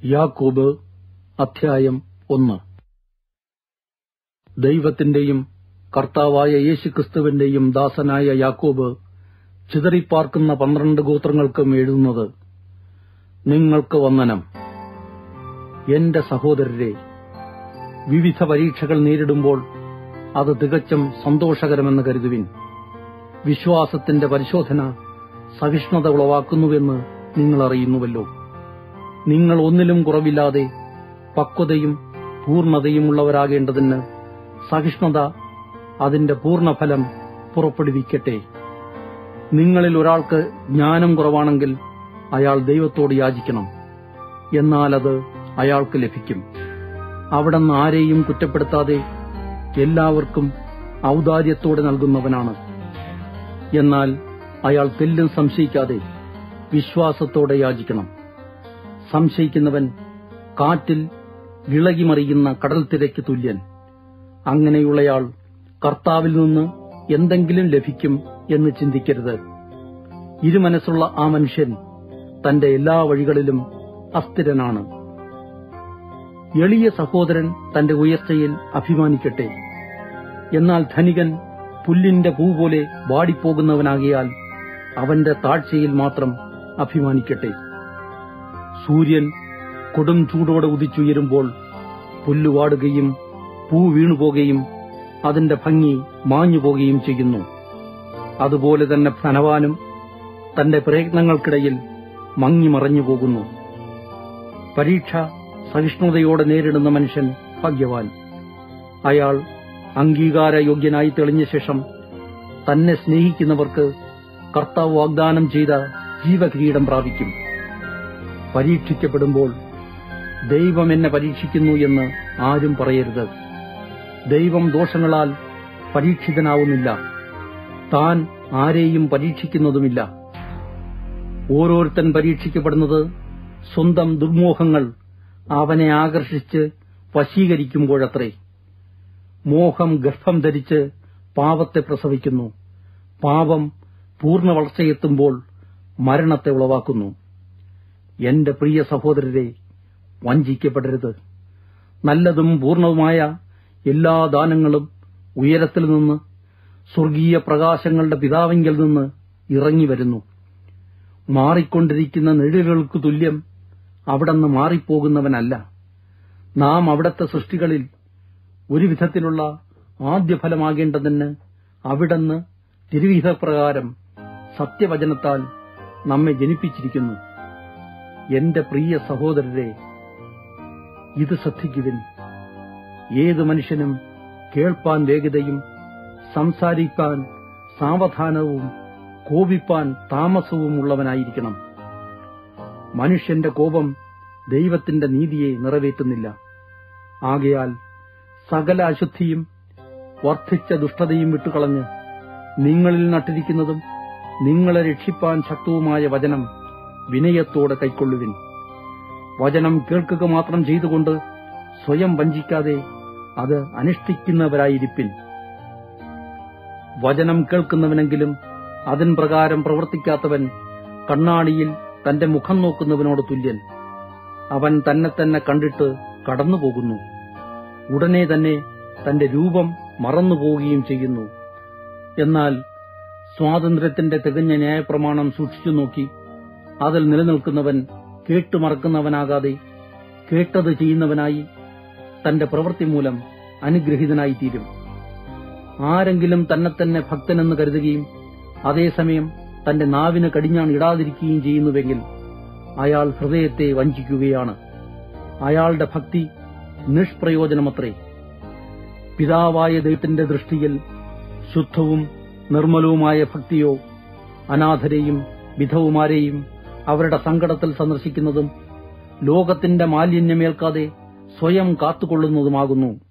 യാക്കോബ് അധ്യായം ഒന്ന് ദൈവത്തിന്റെയും കർത്താവായ യേശുക്രിസ്തുവിന്റെയും ദാസനായ യാക്കോബ് ചിതറിപ്പാർക്കുന്ന പന്ത്രണ്ട് ഗോത്രങ്ങൾക്കും എഴുതുന്നത് നിങ്ങൾക്ക് വന്ദനം എന്റെ സഹോദരരെ വിവിധ പരീക്ഷകൾ നേരിടുമ്പോൾ അത് തികച്ചും സന്തോഷകരമെന്ന് കരുതുവിൻ വിശ്വാസത്തിന്റെ പരിശോധന സഹിഷ്ണുത ഉളവാക്കുന്നുവെന്ന് നിങ്ങൾ അറിയുന്നുവല്ലോ നിങ്ങൾ ഒന്നിലും കുറവില്ലാതെ പക്വതയും പൂർണ്ണതയും ഉള്ളവരാകേണ്ടതിന് സഹിഷ്ണുത അതിന്റെ പൂർണ്ണഫലം പുറപ്പെടുവിക്കട്ടെ നിങ്ങളിൽ ഒരാൾക്ക് ജ്ഞാനം കുറവാണെങ്കിൽ അയാൾ ദൈവത്തോട് യാചിക്കണം എന്നാൽ അത് അയാൾക്ക് ലഭിക്കും അവിടുന്ന് ആരെയും കുറ്റപ്പെടുത്താതെ എല്ലാവർക്കും ഔദാര്യത്തോടെ നൽകുന്നവനാണ് എന്നാൽ അയാൾ തെല്ലും സംശയിക്കാതെ വിശ്വാസത്തോടെ യാചിക്കണം സംശയിക്കുന്നവൻ കാറ്റിൽ ഇളകിമറിയുന്ന കടൽ തിരയ്ക്ക് തുല്യൻ അങ്ങനെയുള്ളയാൾ കർത്താവിൽ നിന്ന് എന്തെങ്കിലും ലഭിക്കും എന്ന് ചിന്തിക്കരുത് ഇരുമനസ്സുള്ള ആ മനുഷ്യൻ തന്റെ എല്ലാ വഴികളിലും അസ്ഥിരനാണ് എളിയ സഹോദരൻ തന്റെ ഉയർച്ചയിൽ അഭിമാനിക്കട്ടെ എന്നാൽ ധനികൻ പുല്ലിന്റെ പൂ പോലെ വാടിപ്പോകുന്നവനാകിയാൽ അവന്റെ താഴ്ചയിൽ മാത്രം അഭിമാനിക്കട്ടെ സൂര്യൻ കൊടും ചൂടോടെ ഉദിച്ചുയരുമ്പോൾ പുല്ല് വാടുകയും പൂ വീണുപോകുകയും അതിന്റെ ഭംഗി മാഞ്ഞുപോകുകയും ചെയ്യുന്നു അതുപോലെ തന്നെ ധനവാനും തന്റെ പ്രയത്നങ്ങൾക്കിടയിൽ മങ്ങി മറഞ്ഞു പോകുന്നു പരീക്ഷ സഹിഷ്ണുതയോടെ നേരിടുന്ന മനുഷ്യൻ ഭാഗ്യവാൻ അയാൾ അംഗീകാരയോഗ്യനായി തെളിഞ്ഞ ശേഷം തന്നെ സ്നേഹിക്കുന്നവർക്ക് കർത്താവ് വാഗ്ദാനം ചെയ്ത ജീവകിരീടം പ്രാപിക്കും പരീക്ഷിക്കപ്പെടുമ്പോൾ ദൈവം എന്നെ പരീക്ഷിക്കുന്നു എന്ന് ആരും പറയരുത് ദൈവം ദോഷങ്ങളാൽ പരീക്ഷിതനാവുന്നില്ല താൻ ആരെയും പരീക്ഷിക്കുന്നതുമില്ല ഓരോരുത്തൻ പരീക്ഷിക്കപ്പെടുന്നത് സ്വന്തം ദുർമോഹങ്ങൾ അവനെ ആകർഷിച്ച് വശീകരിക്കുമ്പോഴത്രേ മോഹം ഗർഭം ധരിച്ച് പാപത്തെ പ്രസവിക്കുന്നു പാപം പൂർണ്ണ വളർച്ചയെത്തുമ്പോൾ മരണത്തെ ഉളവാക്കുന്നു എന്റെ പ്രിയ സഹോദരരെ വഞ്ചിക്കപ്പെടരുത് നല്ലതും പൂർണ്ണവുമായ എല്ലാ ദാനങ്ങളും ഉയരത്തിൽ നിന്ന് സ്വർഗീയ പ്രകാശങ്ങളുടെ പിതാവിങ്കിൽ നിന്ന് ഇറങ്ങി വരുന്നു മാറിക്കൊണ്ടിരിക്കുന്ന നിഴലുകൾക്ക് തുല്യം അവിടുന്ന് മാറിപ്പോകുന്നവനല്ല നാം അവിടത്തെ സൃഷ്ടികളിൽ ഒരു വിധത്തിലുള്ള ആദ്യഫലമാകേണ്ടതിന് അവിടുന്ന് തിരുവിധപ്രകാരം സത്യവചനത്താൽ നമ്മെ ജനിപ്പിച്ചിരിക്കുന്നു എന്റെ പ്രിയ സഹോദരരെ ഇത് ശ്രദ്ധിക്കുവിൻ ഏത് മനുഷ്യനും കേൾപ്പാൻ വേഗതയും സംസാരിക്കാൻ സാവധാനവും കോപിപ്പാൻ താമസവും ഉള്ളവനായിരിക്കണം മനുഷ്യന്റെ കോപം ദൈവത്തിന്റെ നീതിയെ നിറവേറ്റുന്നില്ല ആകയാൽ സകല അശുദ്ധിയും വർദ്ധിച്ച ദുഷ്ടതയും വിട്ടുകളഞ്ഞ് നിങ്ങളിൽ നട്ടിരിക്കുന്നതും നിങ്ങളെ രക്ഷിപ്പാൻ ശക്തവുമായ വചനം വിനയത്തോടെ കൈക്കൊള്ളുവിൻ വചനം കേൾക്കുക മാത്രം ചെയ്തുകൊണ്ട് സ്വയം വഞ്ചിക്കാതെ അത് അനുഷ്ഠിക്കുന്നവരായിരിപ്പിൻ വചനം കേൾക്കുന്നവനെങ്കിലും അതിൻ പ്രകാരം പ്രവർത്തിക്കാത്തവൻ കണ്ണാടിയിൽ തന്റെ മുഖം നോക്കുന്നവനോട് തുല്യൻ അവൻ തന്നെ തന്നെ കണ്ടിട്ട് കടന്നുപോകുന്നു ഉടനെ തന്നെ തന്റെ രൂപം മറന്നുപോവുകയും ചെയ്യുന്നു എന്നാൽ സ്വാതന്ത്ര്യത്തിന്റെ തികഞ്ഞ ന്യായപ്രമാണം സൂക്ഷിച്ചു നോക്കി അതിൽ നിലനിൽക്കുന്നവൻ കേട്ടുമറക്കുന്നവനാകാതെ കേട്ടത് ചെയ്യുന്നവനായി തന്റെ പ്രവൃത്തി മൂലം അനുഗ്രഹീതനായിത്തീരും ആരെങ്കിലും തന്നെ തന്നെ ഭക്തനെന്ന് കരുതുകയും അതേസമയം തന്റെ നാവിന് കടിഞ്ഞാൺ ഇടാതിരിക്കുകയും ചെയ്യുന്നുവെങ്കിൽ അയാൾ ഹൃദയത്തെ വഞ്ചിക്കുകയാണ് അയാളുടെ ഭക്തി നിഷ്പ്രയോജനമത്രേ പിതാവായ ദൈവത്തിന്റെ ദൃഷ്ടിയിൽ ശുദ്ധവും നിർമ്മലവുമായ ഭക്തിയോ അനാഥരെയും വിധവുമാരെയും അവരുടെ സങ്കടത്തിൽ സന്ദർശിക്കുന്നതും ലോകത്തിന്റെ മാലിന്യമേൽക്കാതെ സ്വയം കാത്തുകൊള്ളുന്നതുമാകുന്നു